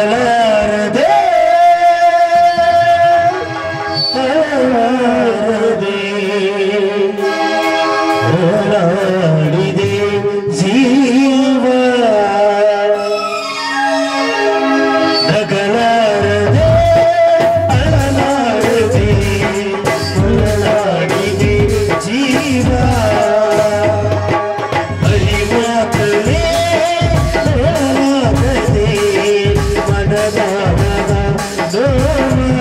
ನಗಲಾರದೆ ಅಳಲಾರದೆ ಹೋರಾಡಿದೆ ಜೀವ ನಗಲಾರದೆ ಅಳಲಾರದೆ ಹೋರಾಡಿದೆ ಜೀವ ಅರಿವಾಗಲೇ ಹೋರಾಗದೆ ಮನದಾನದ ನೋವ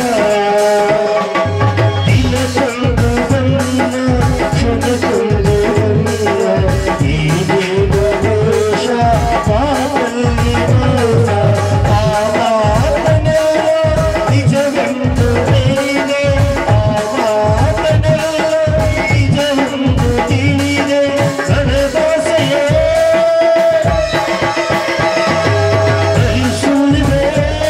ದಿನಸಂಗ ಬನ್ನ ಕ್ಷಣಕೊಂಡು ಬನ್ನ ಈ ದೇವದೇಶ ಪಾಪಲ್ಲಿ ಮೌನ ಆ ಮಾತನೆಲ್ಲ ನಿಜವೆಂದು ತಿಳಿದೆ ಆ ಮಾತನೆಲ್ಲ ನಿಜವೆಂದು ತಿಳಿದೆ ಸಡದೋಸೆಯೇ ಅರಿಸುವೆ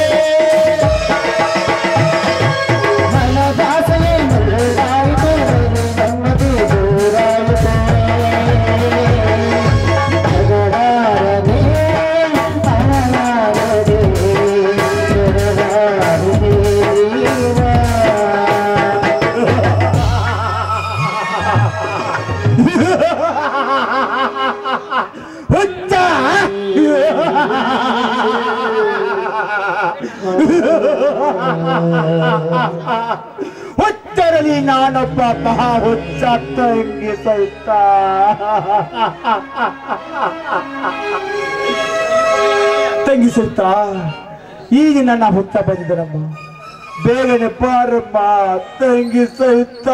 ಮನದಾಸನೆ ಮಧುರಾಯಿತು ನಮ್ಮದು ದೂರಾಯಿತು ಜಗಳಾರದೆ ಅನಲಾರದೆ ಜಗಳಾರದೆ ಹುಚ್ಚ ಹುಚ್ಚರಲ್ಲಿ ನಾನೊಬ್ಬ ಮಹಾ ಹುಚ್ಚ ತಂಗಿ ಸಹಿತ ತಂಗಿ ಸಹಿತ ಈಗ ನನ್ನ ಹುತ್ತ ಬಂದಿದ್ದರಮ್ಮ ಬೇಗನೆ ಬಾರಮ್ಮ ತಂಗಿ ಸಹಿತ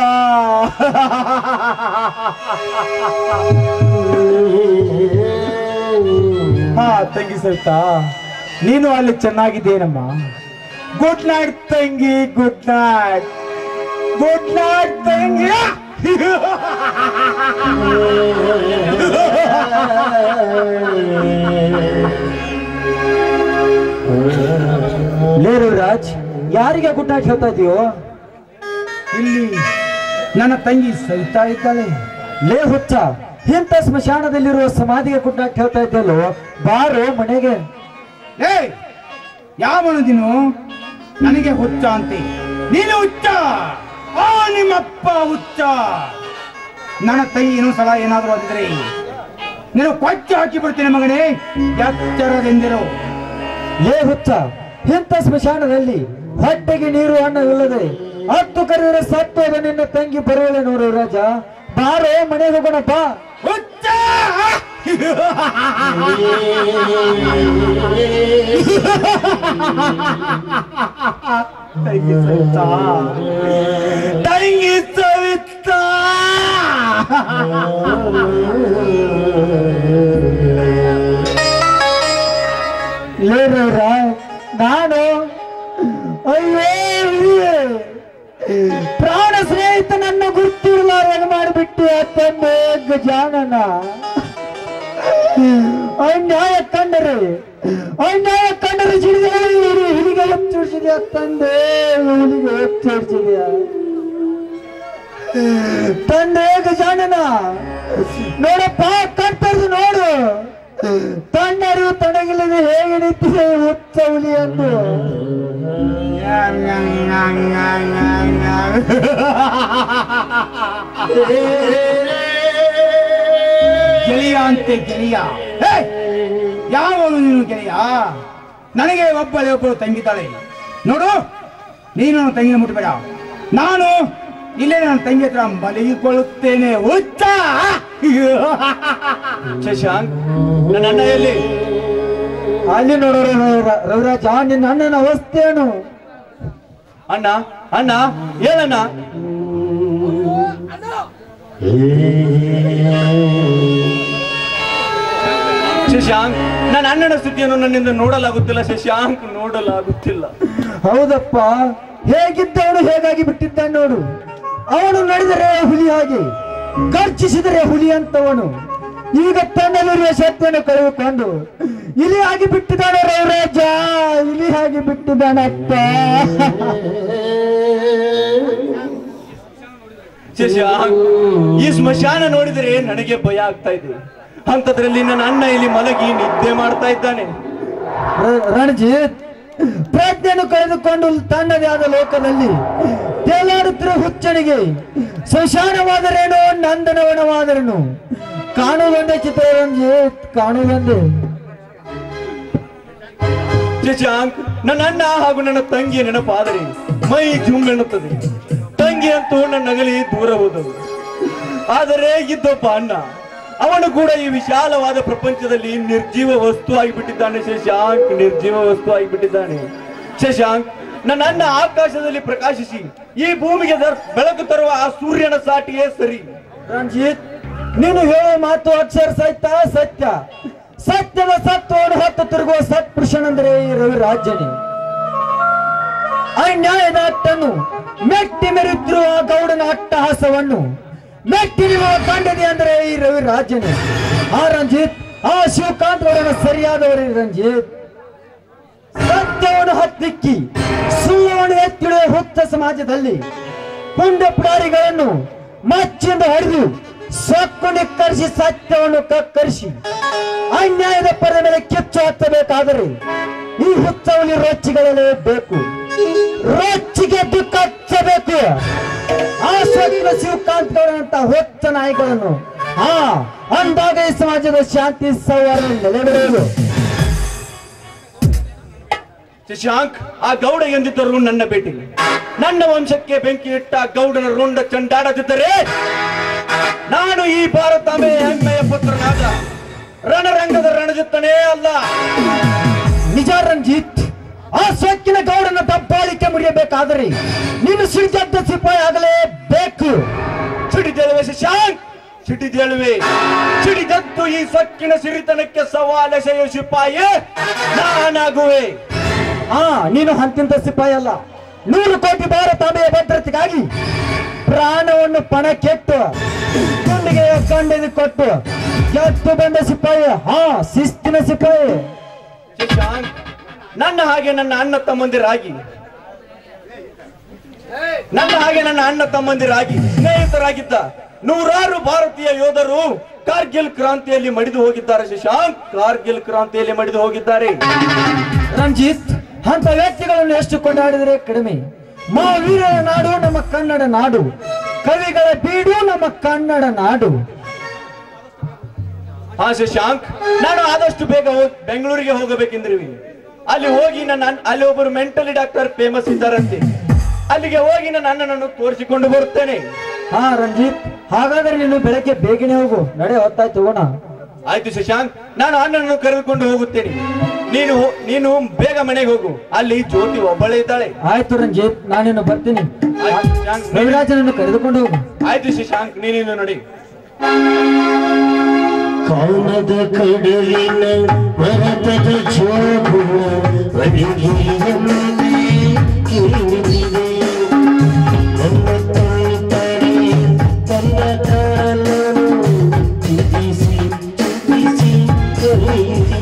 ಹಾ ತಂಗಿ ಸಹಿತ ನೀನು ಅಲ್ಲಿ ಚೆನ್ನಾಗಿದ್ದೇನಮ್ಮ ಗುಡ್ ನೈಟ್ ತಂಗಿ ಗುಡ್ ನೈಟ್ ಗುಡ್ ನೈಟ್ ತಂಗಿ ಲೇರು ರಾಜ್ ಯಾರಿಗೆ ಗುಡ್ ನೈಟ್ ಹೇಳ್ತಾ ಇದೆಯೋ ಇಲ್ಲಿ ನನ್ನ ತಂಗಿ ಸಹಿತಾ ಇದ್ದಾಳೆ ಲೇ ಹುಚ್ಚ ಇಂಥ ಸ್ಮಶಾನದಲ್ಲಿರುವ ಸಮಾಧಿಗೆ ಗುಡ್ ನೈಟ್ ಹೇಳ್ತಾ ಇದ್ದಲ್ಲೋ ಬಾರೋ ಮನೆಗೆ ಏ ಯಾವನು ನೀನು ನನಗೆ ಹುಚ್ಚ ಅಂತೆ ನೀನು ಹುಚ್ಚ ಆ ನಿಮ್ಮಪ್ಪ ಹುಚ್ಚ ನನ್ನ ತಾಯಿ ಇನ್ನೊಂದ್ಸಲ ಏನಾದರೂ ಅಂದಿದ್ರೆ ನೀನು ಕೊಚ್ಚಿ ಹಾಕಿ ಬಿಡ್ತೀನಿ ಮಗನೇ ಎಚ್ಚರದಿಂದಿರು ಲೇ ಹುಚ್ಚ ಇಂಥ ಸ್ಮಶಾನದಲ್ಲಿ ಹೊಟ್ಟೆಗೆ ನೀರು ಅನ್ನ ಇಲ್ಲದೆ ಹತ್ತು ಕರೆದರೆ ಸತ್ತೋದ ನಿನ್ನ ತಂಗಿ ಬರುವಳೆ ನೋಡು ರಾಜ ಬಾರೋ ಮನೆಗೆ ಹೋಗೋಣ ಬಾ ಹುಚ್ಚ ತಂಗಿ ಸವಿತಾ ತಂಗಿ ಸವಿತಾ ಲೇನವ್ರ ನಾನು ಅಯ್ಯೋ ಅಯ್ಯೋ. ಪ್ರಾಣ ಸ್ನೇಹಿತ ನನ್ನ ಗುರ್ತಿರ್ಲಾರ್ದಾಗ ಮಾಡಿಬಿಟ್ಟೆ ತಂದೆ ಗಜಾನನ ಅನ್ಯಾಯ ಕಂಡರೆ ಅನ್ಯಾಯ ಕಂಡರೆ ಸಿಡಿದ ಹುಲಿಗೆ ಎತ್ತಿಡಿಸಿದ್ಯಾ ತಂದೆ ಹುಲಿಗೆ ಎತ್ತಿಡಿಸಿದ್ಯಾ ತಂದೆ ಗಜಾನನ ನೋಡಪ್ಪ ಕರ್ತರ್ದು ನೋಡು ತಣ್ಣರು ತಣಗಿಲ್ಲದೆ ಹೇಗೆ ನಿಂತಿದೆ ಹುಚ್ಚ ಹುಲಿ ಎಂದು ಗೆಳೆಯ ಅಂತೆ ಗೆಳೆಯ ಹೇ! ಯಾವನು ನೀನು ಗೆಳೆಯ ನನಗೆ ಒಬ್ಬಳೆ ಒಬ್ಬಳು ತಂಗಿದ್ದಾಳೆ ನೋಡು ನೀನು ನನ್ನ ತಂಗಿನ ಮುಟ್ಟಬೇಡ ನಾನು ಇಲ್ಲೇ ನನ್ನ ತಂಗಿ ಹತ್ರ ಮಲಗಿಕೊಳ್ಳುತ್ತೇನೆ ಹುಚ್ಚ ಶಶಾಂಕ್ ನನ್ನ ಅಣ್ಣ ಎಲ್ಲಿ ಅಲ್ಲಿ ನೋಡು ರವಿ- ರವಿರಾಜ ನಿನ್ನ ಅಣ್ಣನ ಅವಸ್ಥೆ ಏನು ಅಣ್ಣ ಅಣ್ಣ ಹೇಳಣ್ಣ ಶಶಾಂಕ್ ನನ್ನ ಅಣ್ಣನ ಸ್ಥಿತಿಯನ್ನು ನನ್ನಿಂದ ನೋಡಲಾಗುತ್ತಿಲ್ಲ ಶಶಾಂಕ್ ನೋಡಲಾಗುತ್ತಿಲ್ಲ ಹೌದಪ್ಪ ಹೇಗಿದ್ದವನು ಹೇಗಾಗಿ ಬಿಟ್ಟಿದ್ದಾನೆ ನೋಡು ಅವನು ನಡೆದರೆ ಹುಲಿ ಹಾಗೆ ಗರ್ಜಿಸಿದರೆ ಹುಲಿ ಅಂತವನು ಈಗ ತನ್ನಲ್ಲಿರುವ ಶಕ್ತಿಯನ್ನು ಕಳೆದುಕೊಂಡು ಇಲಿ ಆಗಿ ಬಿಟ್ಟಿದ್ದಾನೆ ರವಿರಾಜ ಇಲಿ ಆಗಿ ಬಿಟ್ಟಿದ್ದಾನಪ್ಪ ಶಶಾಂಕ್ ಈ ಸ್ಮಶಾನ ನೋಡಿದರೆ ನನಗೆ ಭಯ ಆಗ್ತಾ ಇದೆ ಅಂತದ್ರಲ್ಲಿ ನನ್ನ ಅಣ್ಣ ಇಲ್ಲಿ ಮಲಗಿ ನಿದ್ದೆ ಮಾಡ್ತಾ ಇದ್ದಾನೆ ರ- ರಣಜಿತ್ ಪ್ರಜ್ಞೆಯನ್ನು ಕಳೆದುಕೊಂಡು ತನ್ನದೇ ಆದ ಲೋಕದಲ್ಲಿ ತೇಲಾಡುತ್ತಿರುವ ಹುಚ್ಚನಿಗೆ ಸ್ಮಶಾನವಾದರೇನು ನಂದನವನವಾದರೇನು ಕಾಣುವುದೊಂದೇ ಚಿತ್ರರಂಜಿತ್ ಕಾಣುವುದೊಂದೇ ಶಶಾಂಕ್ ನನ್ನ ಅಣ್ಣ ಹಾಗೂ ನನ್ನ ತಂಗಿಯ ನೆನಪಾದರೆ ಮೈ ಜುಮ್ಮೆನ್ನುತ್ತದೆ ತಂಗಿ ಅಂತೂ ನನ್ನ ನಗಲಿ ದೂರ ಹೋದವು ಆದರೆ ಇದ್ದೊಬ್ಬ ಅಣ್ಣ ಅವನು ಕೂಡ ಈ ವಿಶಾಲವಾದ ಪ್ರಪಂಚದಲ್ಲಿ ನಿರ್ಜೀವ ವಸ್ತು ಆಗಿಬಿಟ್ಟಿದ್ದಾನೆ ಶಶಾಂಕ್ ನಿರ್ಜೀವ ವಸ್ತು ಆಗಿಬಿಟ್ಟಿದ್ದಾನೆ ಶಶಾಂಕ್ ನನ್ನ ಅಣ್ಣ ಆಕಾಶದಲ್ಲಿ ಪ್ರಕಾಶಿಸಿ ಈ ಭೂಮಿಗೆ ದರ್- ಬೆಳಕು ತರುವ ಆ ಸೂರ್ಯನ ಸಾಟಿಯೇ ಸರಿ ರಂಜಿತ್ ನೀನು ಹೇಳೋ ಮಾತು ಅಕ್ಷರ ಸತ್ಯ ಸತ್ಯ ಸತ್ಯದ ಸತ್ವವನ್ನು ಹೊತ್ತು ತಿರುಗುವ ಸತ್ಪುರುಷನೆಂದರೆ ಈ ರವಿರಾಜನೇ ಅನ್ಯಾಯದ ಅಟ್ಟನ್ನು ಮೆಟ್ಟಿ ಮೆರೆಯುತ್ತಿರುವ ಗೌಡನ ಅಟ್ಟಹಾಸವನ್ನು ಮೆಟ್ಟಿ ನಿಲ್ಲುವ ಕಂಡದೆ ಅಂದರೆ ಈ ರವಿರಾಜನೇ ಆ ರಂಜಿತ್ ಆ ಶಿವಕಾಂತ್ ಗೌಡನ ಸರಿಯಾದವರೇ ರಂಜಿತ್ ಸತ್ಯವನ್ನು ಹತ್ತಿಕ್ಕಿ ಸುಳ್ಳವನ್ನು ಎತ್ತಿಡುವ ಹುತ್ತ ಸಮಾಜದಲ್ಲಿ ಪುಂಡ ಪುಡಾರಿಗಳನ್ನು ಮಚ್ಚಿಂದ ಹೊಡೆದು ಸೊಕ್ಕು ನಿಕ್ಕರಿಸಿ ಸತ್ಯವನ್ನು ಕಕ್ಕರಿಸಿ ಅನ್ಯಾಯದ ಪರದ ಮೇಲೆ ಕಿಚ್ಚು ಹತ್ತಬೇಕಾದರೆ ಈ ಹುತ್ತವಲ್ಲಿ ರೊಚ್ಚಿಗಳಲ್ಲೇ ಬೇಕು ರೊಚ್ಚಿಗೆ ಕಚ್ಚಬೇಕು ಆ ಸ್ವಗ್ನ ಶಿವಕಾಂತ್ ಗೌಡನಂತ ಹೊತ್ತ ನಾಯಿಗಳನ್ನು ಆ ಅಂದಾಗ ಈ ಸಮಾಜದ ಶಾಂತಿ ಸೌಹಾರ್ದ ನೆಲೆಬಿಡುವುದು ಶಶಾಂಕ್ ಆ ಗೌಡ ಎಂದಿದ್ದರು ನನ್ನ ಭೇಟಿ ನನ್ನ ವಂಶಕ್ಕೆ ಬೆಂಕಿ ಇಟ್ಟ ಗೌಡನ ರುಂಡ ಚಂಡಾಡದಿದ್ದರೆ ನಾನು ಈ ಭಾರತಾಂಬೆಯ ಹೆಮ್ಮೆಯ ಪುತ್ರನಾದ ರಣರಂಗದ ರಣಜಿತ್ತನೇ ಅಲ್ಲ ನಿಜ ರಂಜಿತ್ ಆ ಸೊಕ್ಕಿನ ಗೌಡನ ದಬ್ಬಾಳಿಕೆ ಮುರಿಯಬೇಕಾದರೆ ನೀನು ಸಿಡಿದದ್ದ ಸಿಪಾಯಿ ಆಗಲೇಬೇಕು ಸಿಡಿದೇಳುವೆ ಶಶಾಂಕ್ ಸಿಡಿದೇಳುವೆ ಸಿಡಿದದ್ದು ಈ ಸೊಕ್ಕಿನ ಸಿರಿತನಕ್ಕೆ ಸವಾಲೆಸೆಯುವ ಸಿಪಾಯಿ ನಾನಾಗುವೆ ಆ ನೀನು ಅಂತಿಂತ ಸಿಪಾಯಿ ಅಲ್ಲ ನೂರು ಕೋಟಿ ಭಾರತಾಂಬೆಯ ಭದ್ರತೆಗಾಗಿ ಪ್ರಾಣವನ್ನು ಪಣಕ್ಕೆಟ್ಟು ಗುಂಡಿಗೆ ಕಂಡಿದ್ದು ಕೊಟ್ಟು ಎತ್ತು ಬಂದ ಸಿಪಾಯಿ ಹಾ ಶಿಸ್ತಿನ ಸಿಪಾಯಿ ಶಶಾಂಕ್ ನನ್ನ ಹಾಗೆ ನನ್ನ ಅಣ್ಣ ತಮ್ಮಂದಿರಾಗಿ ನನ್ನ ಹಾಗೆ ನನ್ನ ಅಣ್ಣ ತಮ್ಮಂದಿರಾಗಿ ಸ್ನೇಹಿತರಾಗಿದ್ದ ನೂರಾರು ಭಾರತೀಯ ಯೋಧರು ಕಾರ್ಗಿಲ್ ಕ್ರಾಂತಿಯಲ್ಲಿ ಮಡಿದು ಹೋಗಿದ್ದಾರೆ ಶಶಾಂಕ್ ಕಾರ್ಗಿಲ್ ಕ್ರಾಂತಿಯಲ್ಲಿ ಮಡಿದು ಹೋಗಿದ್ದಾರೆ ರಂಜಿತ್ ಅಂತ ವ್ಯಕ್ತಿಗಳನ್ನು ಎಷ್ಟು ಕೊಂಡಾಡಿದರೆ ಕಡಿಮೆ ಮಹಾವೀರರ ನಾಡು ನಮ್ಮ ಕನ್ನಡ ನಾಡು ಕವಿಗಳ ಬೀಡು ನಮ್ಮ ಕನ್ನಡ ನಾಡು ಹಾ ಶಶಾಂಕ್ ನಾನು ಆದಷ್ಟು ಬೇಗ ಹೋಗಿ ಬೆಂಗಳೂರಿಗೆ ಹೋಗಬೇಕೆಂದ್ರಿವಿ ಅಲ್ಲಿ ಹೋಗಿ ನನ್ನ ಅಣ್ಣ- ಅಲ್ಲಿ ಒಬ್ಬರು ಮೆಂಟಲಿ ಡಾಕ್ಟರ್ ಫೇಮಸ್ ಇದ್ದಾರಂತೆ ಅಲ್ಲಿಗೆ ಹೋಗಿ ನನ್ನ ಅಣ್ಣನನ್ನು ತೋರಿಸಿಕೊಂಡು ಬರುತ್ತೇನೆ ಹಾ ರಂಜಿತ್ ಹಾಗಾದ್ರೆ ನೀನು ಬೆಳಗ್ಗೆ ಬೇಗನೆ ಹೋಗು ನಡೆ ಹೊತ್ತಾಯ್ತು ಹೋಗೋಣ ಆಯ್ತು ಶಶಾಂಕ್ ನಾನು ಅಣ್ಣನನ್ನು ಕರೆದುಕೊಂಡು ಹೋಗುತ್ತೇನೆ ನೀನು ಹೋ- ನೀನು ಬೇಗ ಮನೆಗೆ ಹೋಗು ಅಲ್ಲಿ ಜ್ಯೋತಿ ಒಬ್ಬಳೇ ಇದ್ದಾಳೆ ಆಯ್ತು ರಂಜಿತ್ ನಾನಿನ್ನು ಬರ್ತೀನಿ ಆಯ್ತು ಶಶಾಂಕ್ ನೀನು- ರವಿರಾಜನನ್ನು ಕರೆದುಕೊಂಡು ಹೋಗು ಆಯ್ತು ಶಶಾಂಕ್ ನೀನಿನ್ನು ನೋಡಿ ಕಾಣದ ಕಡಲಿನ ಮರತದ ಜೋಗುವ ಅಡಿಗೆಯಲ್ಲಿ ಕೇಳಿದೆ ನನ್ನ ತಾಯಿ ತಾಯಿ ತನ್ನ ಕಾಲನು ಚಿತಿಸಿ ಚಿತಿಸಿ ಕರೆಯಿದೆ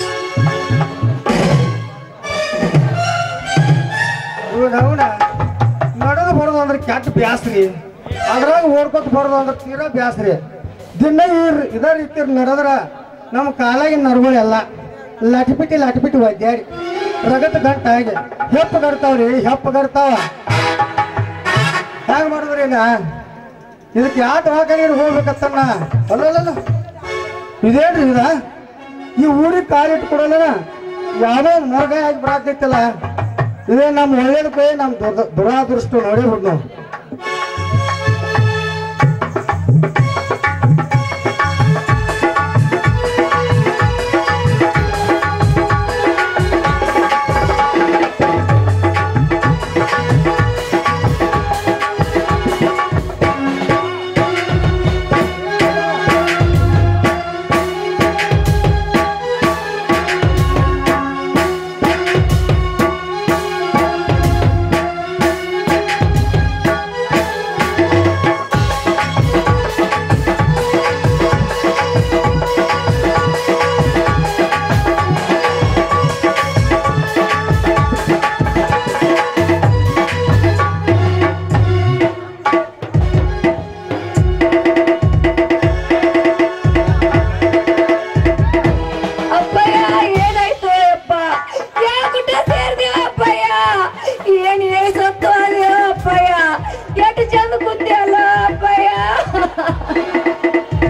ಅವನ ನಡೆದು ಬರೋದು ಅಂದ್ರೆ ಕೆಟ್ಟ ಬ್ಯಾಸ್ರಿ ಅದ್ರಾಗ ಓಡ್ಕೊತ ಬರೋದು ಅಂದ್ರೆ ತೀರಾ ಬ್ಯಾಸ್ರಿ ದಿನ ಇರ್ ಇದ ರೀತಿ ನಡೆದ್ರ ನಮ್ಮ ಕಾಲಾಗಿನ ನರಗಳೆಲ್ಲ ಲಟಿಪಿಟಿ ಲಟಿಪಿಟಿ ಒದ್ದಾಡಿ ರಗತ್ ಗಂಟ ಆಗಿ ಹೆಪ್ಪ ಗಡ್ತಾವ್ರಿ ಹೆಪ್ಪ ಗಡ್ತಾವ ಹೆಂಗ್ ಮಾಡಿದ್ರಿ ಇನ್ನ ಇದಕ್ಕೆ ಯಾವ ದವಾಖಾನೆ ಹೋಗ್ಬೇಕತ್ತಣ್ಣ ಅಲ್ಲಲ್ಲ ಇದೇನ್ರಿ ಇದ ಈ ಊರಿಗೆ ಕಾಲಿಟ್ಟು ಕೊಡಲ್ಲ ಯಾವ್ದೋ ಮೊರಗ ಆಗಿ ಬರಾಕೈತಲ್ಲ ಇದೇ ನಮ್ಮ ಒಳ್ಳೇದಕ್ಕೆ ನಮ್ಮ ದುರ- ದುರಾದೃಷ್ಟ ನೋಡಿ ಬಿಡ್ ನಾವು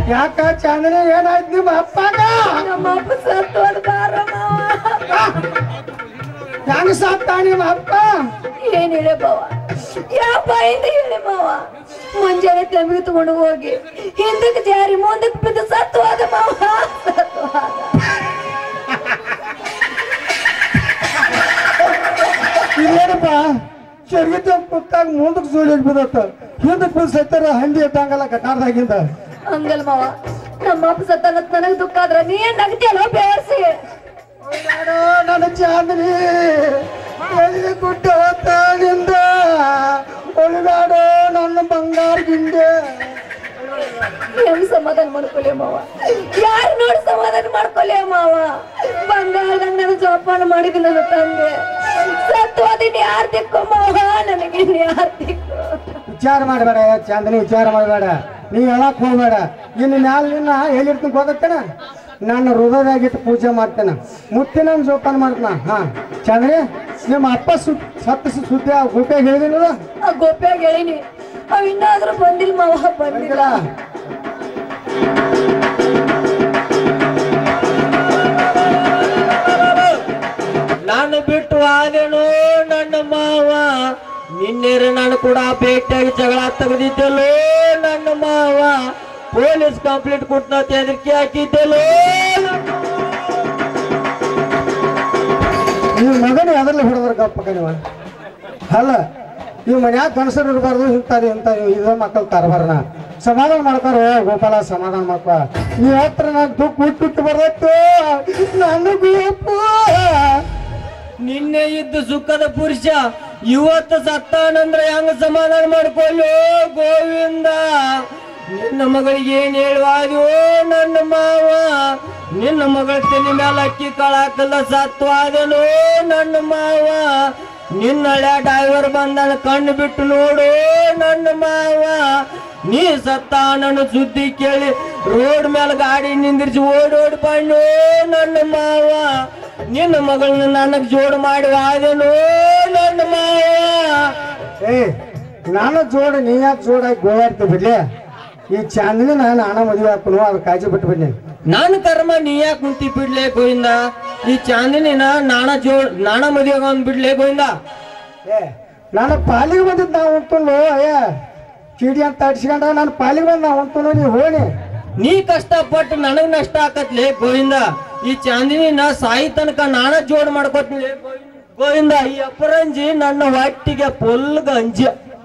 ಯಾಕ ಚಾಂದನಿ ಏನಾಯ್ತು ನಿಮ್ಮ ಅಪ್ಪಗ ನಮ್ಮ ಅಪ್ಪ ಸತ್ತು ಹೋದ ಬಾರ ಮಾವ ಹೆಂಗ ಸತ್ತ ನಿಮ್ಮ ಅಪ್ಪ ಏನ್ ಹೇಳಿ ಬಾವ ಯಾವ ಬಾಯಿಂದ ಹೇಳಿ ಮಾವ ಮುಂಜಾನೆ ತೆಂಬಿಗೆ ತಗೊಂಡು ಹೋಗಿ ಹಿಂದಕ್ಕೆ ಜಾರಿ ಮುಂದಕ್ಕೆ ಬಿದ್ದು ಸತ್ತು ಹೋದ ಮಾವ ಸತ್ತು ಹೋದ ಇದೇನಪ್ಪ ಚರ್ಗಿತ ಕುತ್ತಾಗ ಮುಂದಕ್ಕೆ ಸೂಳಿ ಬಿದ್ದತ್ತ ಹಿಂದಕ್ಕೆ ಬಿದ್ದು ಸತ್ತಾರ ಹಂಡಿ ಇಟ್ಟಂಗಲ್ಲ ಕಟ್ಟಾರ್ದಾಗಿಂದ ಹಂಗಲ್ ಮಾವ ನಮ್ಮ ಅಪ್ಪ ಸತ್ತ ನನಗ್ ದುಃಖ ಆದ್ರ ನೀ ಏನ್ ನಗ್ತಿಯಲ್ಲ ಬೇರ್ಸಿ ಉಳಿದಾಡೋ ನನ್ನ ಚಾಂದನಿ ಎಲ್ಲಿ ಗುಡ್ಡ ಹೊತ್ತಾಗಿಂದ ಉಳಿದಾಡೋ ನನ್ನ ಬಂಗಾರ ಗಿಂಡೆ ಹೆಂಗ್ ಸಮಾಧಾನ ಮಾಡ್ಕೊಲೆ ಮಾವ ಯಾರು ನೋಡಿ ಸಮಾಧಾನ ಮಾಡ್ಕೊಲೆ ಮಾವ ಬಂಗಾರದಂಗ ನಾನು ಜೋಪಾನ ಮಾಡಿದ್ದೀನಿ ನನ್ನ ತಂದೆ ಸತ್ತು ಹೋದಿನಿ ಯಾರ್ ದಿಕ್ಕು ಮಾವ ನನಗೆ ಯಾರ್ ದಿಕ್ಕು ವಿಚಾರ ಮಾಡಬೇಡ ಚಾಂದನಿ ವಿಚಾರ ಮಾಡಬೇಡ ನೀ ಹೇಳಕ್ ಹೋಗ್ಬೇಡ ಇನ್ನು ಮ್ಯಾಲ ನಿನ್ನ ಹೇಳಿರ್ತೀನಿ ಗೊತ್ತೇನ ನಾನು ಹೃದಯದಾಗಿಟ್ಟು ಪೂಜೆ ಮಾಡ್ತೇನೆ ಮುತ್ತಿನ ಜೋಪಾನ ಮಾಡ್ತಾನ ಹಾ ಚಾಂದನಿ ನಿಮ್ಮ ಅಪ್ಪ ಸುತ್ ಸತ್ತ ಸುದ್ದಿ ಆ ಗುಡ್ಡೆ ಹೇಳಿದಿನಲ್ಲ ಆ ಗೋಪ್ಯಾಗ ಹೇಳಿನಿ ಅವ್ ಇನ್ನಾದ್ರೂ ಬಂದಿಲ್ಲ ಮಾವ ಬಂದಿಲ್ಲ ನಾನು ಬಿಟ್ಟು ಆದೇನೋ ನನ್ನ ಮಾವ ನಿನ್ನೆರೆ ನಾನು ಕೂಡ ಭೇಟಿಯಾಗಿ ಜಗಳ ತೆಗೆದಿದ್ದೆಲ್ಲೋ ನನ್ನ ಮಾವ ಪೊಲೀಸ್ ಕಂಪ್ಲೇಂಟ್ ಕೊಟ್ಟ ಹೆದರಿಕೆ ಹಾಕಿದ್ದೆಲ್ಲೋ ಈ ಮಗನ ಎದರ್ಲಿ ಹೊಡೆದ್ರ ಗಪ್ಪ ಕಣಿವ ಅಲ್ಲ ಈ ಮನ್ಯಾಗ ಕನಸರು ಇರಬಾರ್ದು ಇಂತಾರೆ ಇಂತ ಇದ ಮಕ್ಕಳು ತರಬಾರನ ಸಮಾಧಾನ ಮಾಡ್ತಾರ ಗೋಪಾಲ ಸಮಾಧಾನ ಮಾಡ್ಕೊ ನೀ ಹತ್ರ ನಾನು ದುಃಖ ಹುಟ್ಟು ಬರ್ತೋ ನನಗೂ ಅಪ್ಪು. ನಿನ್ನೆ ಇದ್ದ ಸುಖದ ಪುರುಷ ಇವತ್ತು ಸತ್ತಾನಂದ್ರೆ ಹೆಂಗ ಸಮಾಧಾನ ಮಾಡ್ಕೊಳ್ಳೋ ಗೋವಿಂದ ನಿನ್ನ ಮಗಳಿಗೆ ಏನ್ ಹೇಳುವಾದ್ಯೋ ನನ್ನ ಮಾವ ನಿನ್ನ ಮಗಳ ತಲೆ ಮೇಲೆ ಅಕ್ಕಿ ಕಾಳಾಕಲ್ಲ ಸತ್ವಾದನೋ ನನ್ನ ಮಾವ ನಿನ್ನ ಹಳೆ ಡ್ರೈವರ್ ಬಂದನ ಕಣ್ಣು ಬಿಟ್ಟು ನೋಡು ನನ್ನ ಮಾವ ನೀ ಸತ್ತ ನನ್ನ ಸುದ್ದಿ ಕೇಳಿ ರೋಡ್ ಮೇಲೆ ಗಾಡಿ ನಿಂದಿರಿಸಿ ಓಡೋಡಿ ಬಣ್ಣು ನನ್ನ ಮಾವ ನಿನ್ನ ಮಗಳನ್ನ ನನಗ್ ಜೋಡು ಮಾಡಿ ಆದನು ನನ್ನ ಮಾವ ಏ ನಾನು ಜೋಡ ನೀ ಯಾಕೆ ಜೋಡಾಗಿ ಗೋಳಾಡ್ತಿ ಬಿಡ್ಲಿ ಈ ಚಾಂದಿನಿ ನಾನು ಹಣ ಮದುವೆ ಹಾಕನು ಅದು ಕಾಜಿ ಬಿಟ್ಟು ಬಿಡ್ಲಿ ನಾನು ಕರ್ಮ ನೀ ಯಾಕೆ ಕುಂತಿ ಬಿಡ್ಲೆ ಗೋವಿಂದ ಈ ಚಾಂದಿನಿನ ನಾಣ ಜೋಡ್ ನಾಣ ಮದುವೆ ಒಂದ್ ಬಿಡ್ಲೆ ಗೋವಿಂದ ಏ ನಾನು ಪಾಲಿಗೆ ಬಂದಿದ್ದು ನಾವು ಉಂಟು ಅಯ್ಯ ಚೀಡಿ ಅಂತ ಅಡ್ಸ್ಕೊಂಡ ನಾನು ಪಾಲಿಗೆ ಬಂದು ನಾವು ಉಂಟು ನೀವು ಹೋಗಿ ನೀ ಕಷ್ಟಪಟ್ಟು ನನಗ್ ನಷ್ಟ ಆಕತ್ಲೆ ಗೋವಿಂದ ಈ ಚಾಂದಿನಿನ ಸಾಯಿ ತನಕ ನಾಣ ಜೋಡ್ ಮಾಡ್ಕೋತೀನಿ ಗೋವಿಂದ ಈ ಅಪರಂಜಿ ನನ್ನ ಹೊಟ್ಟಿಗೆ ಫುಲ್ ಗಂಜ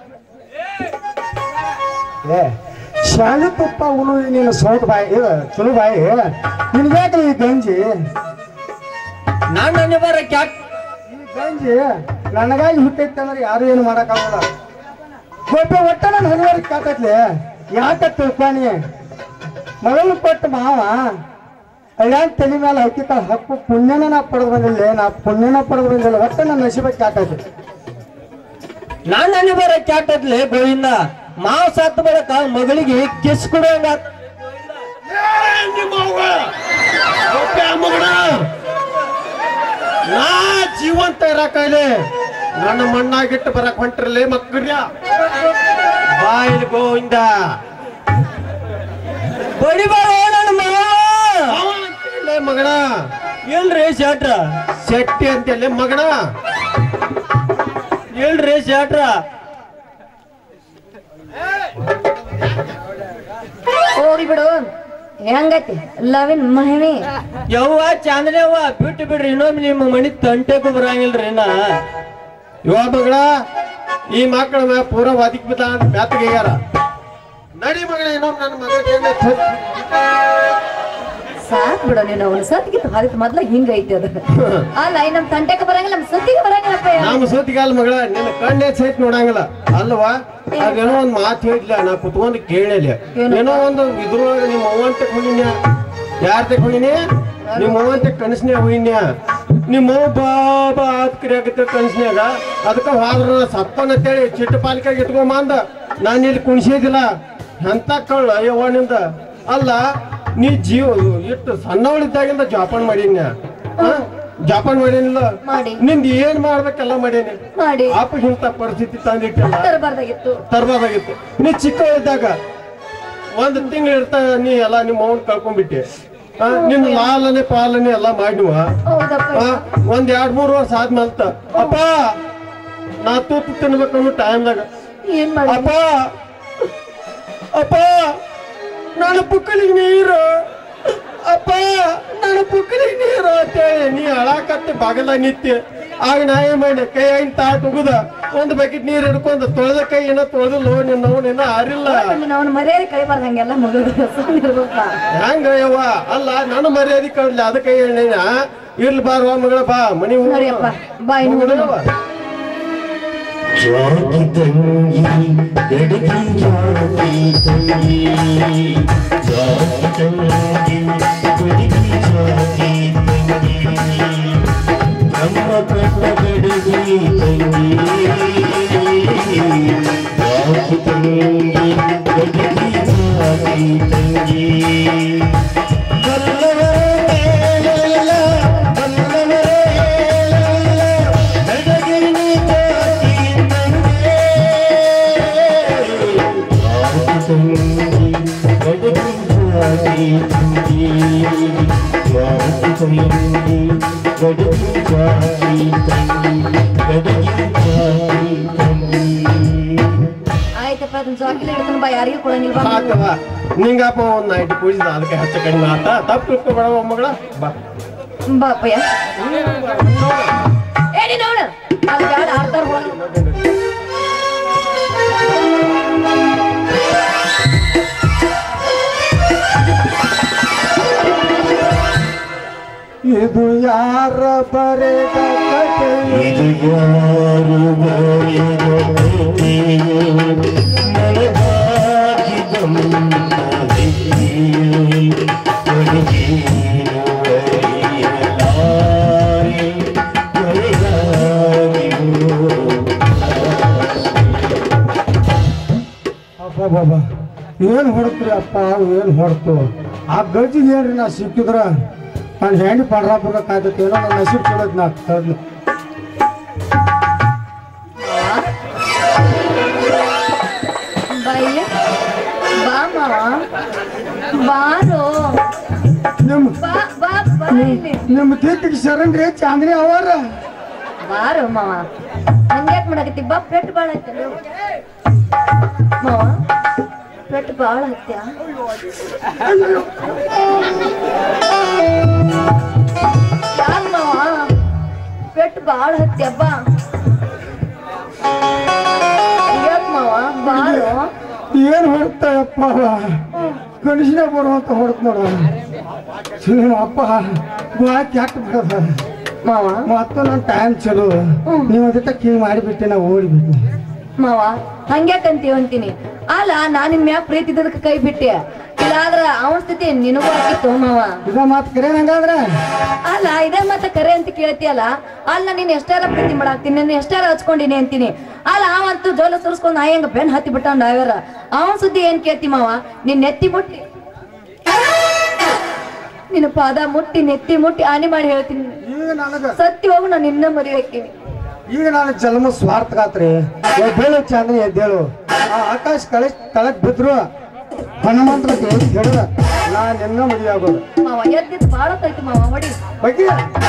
ಏ ಶಾಲೆ ತುಪ್ಪ ಉಳು ನೀನು ಸೌತ್ ಬಾಯಿ ಇದು ಚಲೋ ಬಾಯಿ ನಿನ್ಗ್ಯಾಕೆ ಈ ಗಂಜಿ ನಾನು ನನ್ನ ಬರ ಕ್ಯಾಟ್ ಈ ಗಂಜಿ ನನಗಾಗಿ ಹುಟ್ಟೈತೆ ಅಂದ್ರೆ ಯಾರು ಏನು ಮಾಡೋಕ್ಕಾಗಲ್ಲ ಗೊಬ್ಬ ಒಟ್ಟ ನನ್ನ ಹನಿವಾರಿಗೆ ಕಾಕತ್ಲಿ ಯಾಕೆ ತಿಳ್ಕೊನಿ ಮಗಳು ಕೊಟ್ಟು ಮಾವ ಅಳ್ಯಾನ್ ತಲೆ ಮೇಲೆ ಹಾಕಿತ್ತ ಹಕ್ಕು ಪುಣ್ಯನ ನಾ ಪಡೆದು ಬಂದಿಲ್ಲ ನಾ ಪುಣ್ಯನ ಪಡೆದು ಬಂದಿಲ್ಲ ಒಟ್ಟ ನನ್ನ ನಶೀಬಕ್ಕೆ ಕಾಕೈತಿ ನಾನ್ ನನ್ನ ಬರ ಕ್ಯಾಟತ್ಲೆ ಗೋವಿಂದ ಮಾವ್ ಸತ್ತ ಬಳಿಕ ಮಗಳಿಗೆ ಕಿಸ್ ಕೊಡುವಂಗ ನಾ ಜೀವಂತ ಇರಾಕೈಲೆ ನನ್ನ ಮಣ್ಣಾಗಿಟ್ಟು ಬರಕ್ ಹೊಂಟ್ರಲ್ಲೇ ಮಕ್ಕಳ್ಯ ಬಾಯಿಲ್ ಗೋವಿಂದ ಬಡಿಬಾರೋ ನನ್ನ ಮಾವ ಅವ ಅಂತೇಳಿ ಮಗಣ ಎಲ್ರಿ ಶಾಟ್ರ ಶೆಟ್ಟಿ ಅಂತೇಳಿ ಮಗಣ ಎಲ್ರಿ ಶಾಟ್ರ ಹೋಗಿ ಬಿಡು ಹೆಂಗೈತಿ ಲವಿನ್ ಮಹಿಮಿ ಯವ್ವ ಚಾಂದ್ರವ್ವ ಬಿಟ್ಟು ಬಿಡ್ರಿ ಇನ್ನೊಮ್ಮೆ ನಿಮ್ಮ ಮನಿ ತಂಟೆಗೂ ಬರಂಗಿಲ್ರಿ ನಾ ಇವ ಮಗಳ ಈ ಮಕ್ಕಳ ಮ್ಯಾ ಪೂರ ಒದಕ್ ಬಿದ್ದ ಅಂತ ಮ್ಯಾತ್ಗೆಗ್ಯಾರ ನಡಿ ಮಗಳ ಇನ್ನೊಮ್ಮೆ ನನ್ನ ಮಗ ಸಾಕ್ ಬಿಡು ನೀನು ಅವನು ಸತ್ಗಿತ್ತು ಹರಿತ್ ಮೊದ್ಲ ಹಿಂಗೈತಿ ಅದು ಅಲ್ಲ ಈ ನಮ್ ತಂಟೆಗೆ ಬರಂಗಿಲ್ಲ ನಮ್ ಸತ್ತಿಗೆ ಬರಂಗಿಲ್ಲಪ್ಪ ನಮ್ಮ ಸೋತಿಗಾಲ ಮಗಳ ನಿನ್ನ ಕಣ್ಣೆ ಸಹಿತ ನೋಡಂಗಿಲ್ಲ ಅಲ್ವಾ ಅದೇನೋ ಒಂದ್ ಮಾತು ಹೇಳಿಲ್ಲ ನಾ ಕುತ್ಕೊಂಡು ಕೇಳಿಲ್ಲ ಏನಪ್ಪ? ಏನೋ ಒಂದು ಇದ್ರೊಳಗೆ ನಿಮ್ಮ ಅವ್ವಂತ ಹೋಗಿನ್ಯ ಯಾರ ತಕ್ಕ ಹೋಗಿನಿ ನಿಮ್ಮ ಅವ್ವಂತ ಕನಸ್ನ್ಯಾಗ ಹೋಗಿನ್ಯ ನಿಮ್ಮ ಅವ್ವ ಬಾ ಬಾ ಅದ್ ಕರಿಯಾಕತ್ತ ಕನಸ್ನ್ಯಾಗ ಅದಕ್ಕ ಹೋದ್ರ ಸತ್ತನ ಅಂತೇಳಿ ಚಿಟ್ಟ ಪಾಲಿಕಾಗ ಇಟ್ಕೊಂಬಂದ ನಾನು ಇಲ್ಲಿ ಕುಣಿಸಿದಿಲ್ಲ ಎಂತ ಕಳ್ಳ ಯವ್ವನಿಂದ ಅಲ್ಲ ನೀ ಜೀವ ಇಟ್ಟು ಸಣ್ಣವಳಿದ್ದಾಗಿಂದ ಜಾಪಾನ್ ಮಾಡೀನ್ಯ ಜಾಪಾನ್ ಮಾಡೇನಿಲ್ಲ ಮಾಡಿ. ನಿಂದ ಏನ್ ಮಾಡ್ಬೇಕೆಲ್ಲ ಮಾಡೇನಿ ಮಾಡಿ ಅಪ್ಪ ಇಂಥ ಪರಿಸ್ಥಿತಿ ತಂದಿಟ್ಟಿಲ್ಲ ತರಬಾರ್ದಾಗಿತ್ತು ತರಬಾರ್ದಾಗಿತ್ತು ನೀ ಚಿಕ್ಕವಳಿದ್ದಾಗ ಒಂದ್ ತಿಂಗಳು ಇರ್ತಾ ನೀ ಎಲ್ಲ ನಿಮ್ಮ ಅವನ್ ಕಳ್ಕೊಂಡ್ಬಿಟ್ಟೆ ಆ, ನಿನ್ನ ಲಾಲನೆ ಪಾಲನೆ ಎಲ್ಲ ಮಾಡಿವ ಹೌದಪ್ಪ ಒಂದ್ ಎರಡ್ ಮೂರ್ ವರ್ಷ ಆದ್ಮೇಲ್ತ ಅಪ್ಪ ನಾ ತೂತು ತಿನ್ಬೇಕನ್ನೋ ಟೈಮ್ದಾಗ ಏನ್ ಮಾಡಿ ಅಪ್ಪ ಅಪ್ಪ ನನ್ನ ಪುಕ್ಕಲಿಗೆ ನೀರು ಅಪ್ಪ ನನ್ನ ಪುಕ್ಕಲಿಗೆ ನೀರು ಅಂತೇಳಿ ನೀ ಅಳಾಕತ್ತೆ ಬಾಗಲ ನಿತ್ಯ ಆಗ ನಾ ಏನ್ ಮಾಡಿ ಕೈ ಆಗಿನ ತಾ ತುಗುದ ಒಂದ್ ಬಕೆಟ್ ನೀರ್ ಹಿಡ್ಕೊಂಡ್ ತೊಳೆದ ಕೈ ಏನೋ ತೊಳೆದಿಲ್ಲ ನಿನ್ನ ಅವನೇನ ಆರಿಲ್ಲ ಅವನ ಮರ್ಯಾದೆ ಕಳಿಬಾರ್ದು ಹಂಗೆಲ್ಲ ಮಗಳು ಇರ್ಬೇಕ ಹೆಂಗ ಯವ್ವ ಅಲ್ಲ ನನ್ನ ಮರ್ಯಾದೆ ಕಳ್ಲಿ ಅದಕ್ಕೆ ಹೇಳಿನ ಇರ್ಲಿ ಬಾರುವ ಮಗಳ ಬಾ ಮನಿ ಹೋಗೋಣ. ನೋಡಿಯಪ್ಪ ಬಾ ಇನ್ನು ಹೋಗೋಣವ್ವ. ಜಾತಿ ತಂಗಿ ಗಡಗಿ ಜಾತಿ ತಂಗಿ ಜಾತಿ ತಂಗಿ ಗಡಗಿ ಜಾತಿ ತಂಗಿ ನಮ್ಮ ಕಣ್ಣ ಗಡಗಿ ತಂಗಿ ಜಾತಿ ತಂಗಿ ಗಡಗಿ ಜಾತಿ ತಂಗಿ ಬಲ್ಲವರ ಮೇಲೆಲ್ಲ ಬಲ್ಲವರ ಮೇಲೆಲ್ಲ ಗಡಗಿನಿ ಜಾತಿ ತಂಗಿ ಜಾತಿ ತಂಗಿ ಗಡಗಿ ಜಾತಿ ತಂಗಿ ಜಾತಿ ತಂಗಿ ಗಡಗಿ ಜಾತಿ ತಂಗಿ ಗಡಗಿ ಜಾತಿ ತಂಗಿ ಆಯ್ತಪ್ಪ ಅದನ್ನ ಚಾಕ್ಲೇಟ್ ಹಿಡ್ಕೊಂಡು ಬಾ ಯಾರಿಗೂ ಕೊಡಂಗಿಲ್ಲ ಬಾ ಸಾಕವ್ವ ನಿಂಗಪ್ಪ ಒಂದ್ ನೈಟ್ ಪೂಜಿದ ಅದಕ್ಕೆ ಹೆಚ್ಚು ಕಡಿಮೆ ಆತ ತಪ್ಪು ತಿಳ್ಕೊಬೇಡವ ಮಗಳ ಬಾ ಬಾ ಅಪ್ಪಯ್ಯ ಏ ನೀನು ಅವನು ಅದು ಬ್ಯಾಡ ಆಡ್ತಾರ ಹೋಗಿ ಇದು ಯಾರ ಬರೆದ ಕಥೆ ಇದು ಯಾರು ಬರೆದ ಕಥೆಯೋ ನನಗಾಗಿದ ಮುನ್ನದೆಯೋ ಕೊನೆಗೇನು ಅರಿಯಲಾರೆ ಕೊನೆಗಾಗಿಯೋ ಅಪ್ಪ ಬಾಬಾ ಏನ್ ಹೊಡ್ತ್ರಿ ಅಪ್ಪ ಏನ್ ಹೊಡ್ತು ಆ ಗಜ್ಜಿಗೆ ಏನ್ರಿ ನಾ ಸಿಕ್ಕಿದ್ರ ನಾನು ಹೆಂಡಿ ಪಡ್ರಾಪುರ ಕಾಯ್ತೈತಿ ಏನೋ ನನ್ನ ನಸೀಬ್ ಚಲೋದ್ ನಾ ತಡ್ದು ಬಾ ಇಲ್ಲಿ ಬಾ ಮಾವ ಬಾರೋ ನಿಮ್ ಬಾ ಬಾ ಬಾ ಇಲ್ಲಿ ನಿಮ್ಮ ತೀರ್ಟಿಗೆ ಶರಣ್ರಿ ಚಾಂದ್ರಿ ಅವರ ಬಾರೋ ಮಾವ ಹಂಗ್ಯಾಕ್ ಮಾಡಕತ್ತಿ ಬಾ ಪೆಟ್ಟು ಬಾಳ ಐತೆ ಮಾವ ಪೆಟ್ಟು ಬಾಳ ಹತ್ಯ ಯಾಕ್ ಮಾವ ಪೆಟ್ಟು ಬಾಳ ಹತ್ಯ ಬಾ ಯಾಕ್ ಮಾವ ಬಾರೋ ಏನ್ ಹೊಡ್ತಾಯಪ್ಪ ಗಣೇಶನೇ ಬರುವಂತ ಹೊಡ್ತ ನೋಡ ನಿಮ್ಮ ಅಪ್ಪ ಗುವಾ ಕೆಟ್ಟ ಬಿಡದ ಮಾವ ಮತ್ತು ನನ್ನ ಟೈಮ್ ಚಲೋ ನೀವು ಅದಕ್ಕೆ ಹಿಂಗೆ ಮಾಡಿಬಿಟ್ಟೆ ನಾ ಓಡಿಬಿಟ್ಟೆ ಮಾವ ಹಂಗ್ಯಾಕಂತೀವ ಅಂತೀನಿ ಅಲ್ಲ ನಾ ನಿಮ್ ಮ್ಯಾಗ ಪ್ರೀತಿ ಇದ್ದದಕ್ಕೆ ಕೈ ಬಿಟ್ಟೆ ಇಲ್ಲಾದ್ರ ಅವನ ಸ್ಥಿತಿ ನಿನಗೂ ಆಗಿತ್ತು ಮಾವ ಇದ ಮಾತು ಕರೆ ಹಂಗಾದ್ರೆ ಅಲ್ಲ ಇದೇ ಮತ್ತೆ ಕರೆ ಅಂತ ಕೇಳ್ತಿಯಲ್ಲ ಅಲ್ಲ ನೀನ್ ಎಷ್ಟಾರ ಪ್ರೀತಿ ಮಾಡಾಕ್ತೀನಿ ನಿನ್ನ ಎಷ್ಟಾರ ಹಚ್ಕೊಂಡಿನಿ ಅಂತೀನಿ ಅಲ್ಲ ಅವಂತೂ ಜೋಲ ಸುರಿಸ್ಕೊಂಡು ನಾ ಹೆಂಗ ಬೆನ್ ಹತ್ತಿ ಬಿಟ್ಟ ಡ್ರೈವರ್ ಅವನ್ ಸುದ್ದಿ ಏನ್ ಕೇಳ್ತಿ ಮಾವ ನಿನ್ ನೆತ್ತಿ ಮುಟ್ಟಿ ನಿನ್ನ ಪಾದ ಮುಟ್ಟಿ ನೆತ್ತಿ ಮುಟ್ಟಿ ಹಾನಿ ಮಾಡಿ ಹೇಳ್ತೀನಿ ಈಗ ನನಗ ಸತ್ಯ ಹೋಗು ನಾನು ನಿನ್ನ ಮರಿ ಹಾಕಿನಿ ಈಗ ನಾನು ಜನ್ಮ ಸ್ವಾರ್ಥಗಾತ್ರಿ ಎದ್ದೇಳು ಚಂದ್ರ ಎದ್ದೇಳು ಆ ಆಕಾಶ ಕಳೆ ತಳಕ್ ಬಿದ್ರು ಹನುಮಂತ್ರ ದೇವ್ ಹೇಳಿದ ನಾ ನಿನ್ನ ಮದುವೆ ಆಗೋದು ಮಾವ ಎದ್ದಿದ್ ಬಾಳ ಕೈತಿ ಮಾವ ಹೊಡಿ ಬಗ್ಗೆ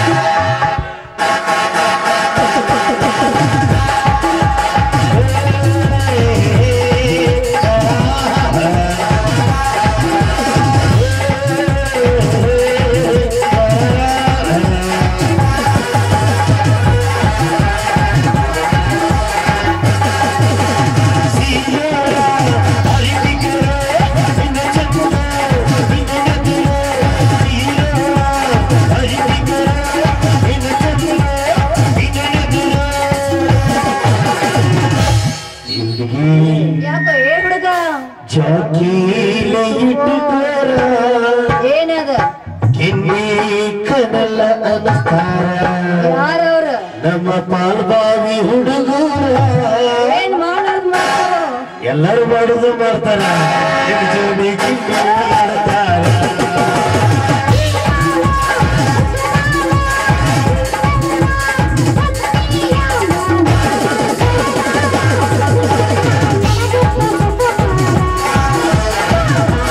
ಯಾಕ ಏ ಹುಡುಗ ಜಾಕೀಲ ಇಟ್ಟುತ್ತಾರ ಏನದ ಕಿನ್ನಿ ಕನಲ ಅನಸ್ತಾರ ಯಾರವ್ರ ನಮ್ಮ ಪಾಲ್ಬಾವಿ ಹುಡುಗರ ಏನ್ ಮಾಡೋದ್ ಮಾಡು ಎಲ್ಲರೂ ಮಾಡುದು ಮಾಡ್ತಾರ ನಿಮ್ ಜೋಡಿ ಕಿನ್ನಿ ಆಡ್ತಾರ Thank you.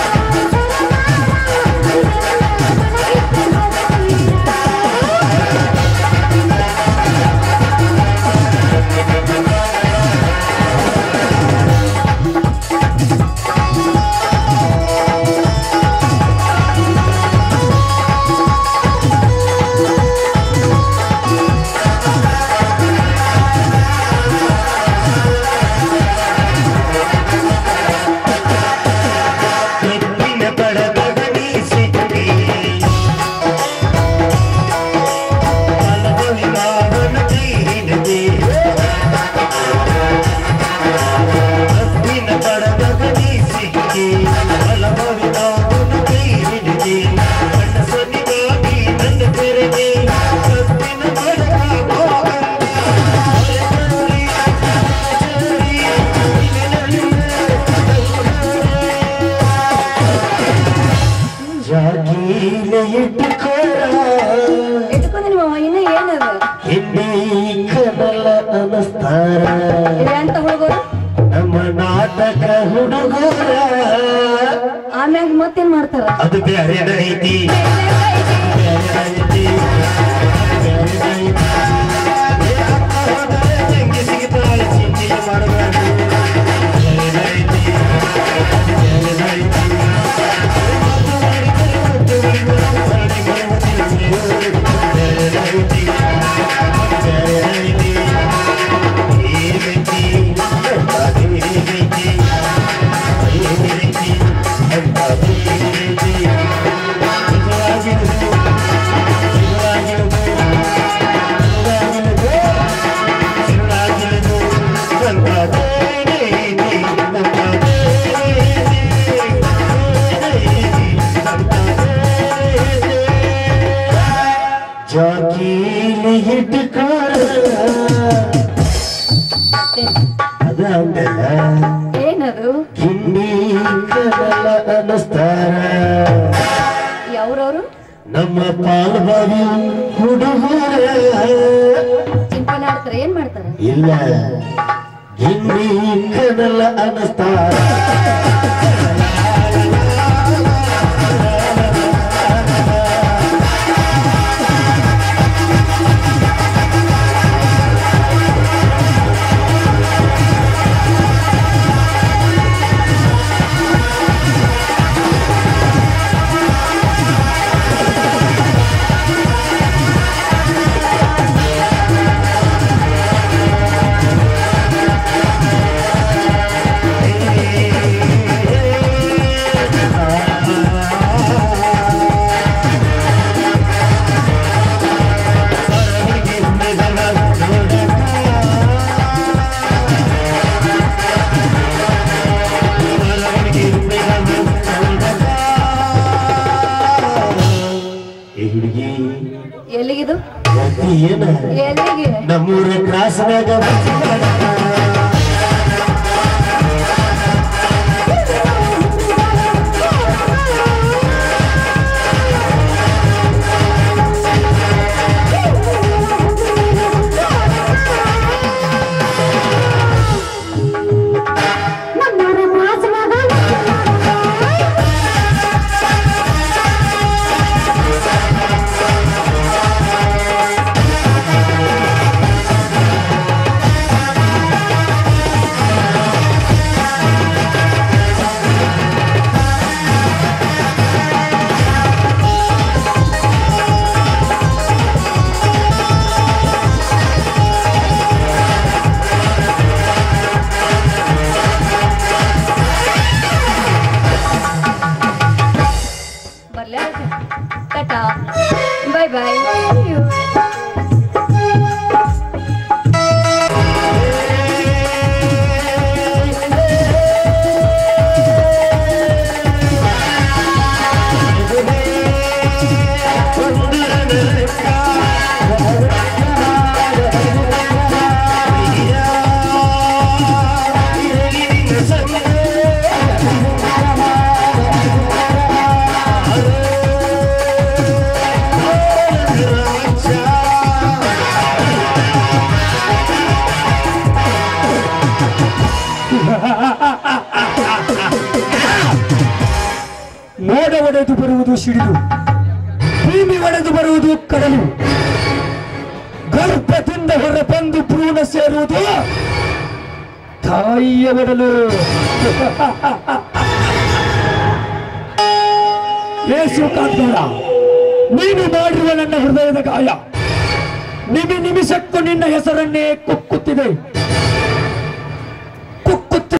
ಎಂತ ಹುಡುಗರು ನಮ್ಮ ನಾಟಕ ಹುಡುಗರ ಆಮ್ಯಾಗ ಮತ್ತೇನ್ ಮಾಡ್ತಾರ ಅದು ಬೇರೆ ಐತಿ ಬೇರೆ ಐತಿ ಬೇರೆ ಐತಿ ಏ ಅಕ್ಕ ಹೋದರೆ ತಂಗಿ ಸಿಗ್ತಾಳೆ ಚಿಂತೆ ಮಾಡಬೇಡ ಬೇರೆ ಐತಿ ಬೇರೆ ಐತಿ ಮಾತು ಮಾಡಿದರೆ ಮುತ್ತು ಬಿಡುವ ಮಾಡಿ ಬರುವುದಿಲ್ಲ ಬೇರೆ ಐತಿ ಬೇರೆ ಐತಿ ಹೇಗೈತಿ ಹೇಗೈತಿ ಹೇಗೈತಿ ಅಂತ ಹೇಗೈತಿ ನಿಜವಾಗಿರುವುದು ನಿಜವಾಗಿರುವುದು ನಿಜವಾಗಿರುವುದು ಸಿರುಳಾಗಿರುವುದು ಅಂತ ಹೇಗೈತಿ ಅಂತ ಹೇಗೈತಿ ಹೇಗೈತಿ ಅಂತ ಹೇಗೈತಿ ಜಾಕೀಲಿ ಹಿಡ್ಕಾರ ಅದ ಅಂದಲ್ಲ ಏನದು ಗಿಣ್ಣಿ ಕಡಲ ಅನಸ್ತಾರ ಯಾವ್ರವ್ರು ನಮ್ಮ ಪಾಲ್ಬಾವಿ ಹುಡುಗರ ಚಿಂಪನ ಆಡ್ತಾರ ಏನ್ ಮಾಡ್ತಾರ ಇಲ್ಲ ಗಿಣ್ಣಿ ಕಡಲ ಅನಸ್ತಾರ ಏ ಹುಡುಗಿ ಎಲ್ಲಿಗಿದು ಯಾಕೆ ಏನ ಎಲ್ಲಿಗೆ ನಮ್ಮೂರ ಕ್ರಾಸ್ನಾಗ ಬರ್ಲೇ ಟಾಟಾ ಬಾಯ್ ಬಾಯ್ ಮೋಡ ಒಡೆದು ಬರುವುದು ಸಿಡಿದು ಭೂಮಿ ಒಡೆದು ಬರುವುದು ಕಡಲು ಗರ್ಭದಿಂದ ಹೊರ ಬಂದು ಭ್ರೂಣ ಸೇರುವುದು ತಾಯಿಯ ಒಡಲು ಯೇಸು ಕಾಂತೋಡ ನೀನು ಮಾಡಿರುವ ನನ್ನ ಹೃದಯದ ಗಾಯ ನಿಮಿ ನಿಮಿಷಕ್ಕೂ ನಿನ್ನ ಹೆಸರನ್ನೇ ಕುಕ್ಕುತ್ತಿದೆ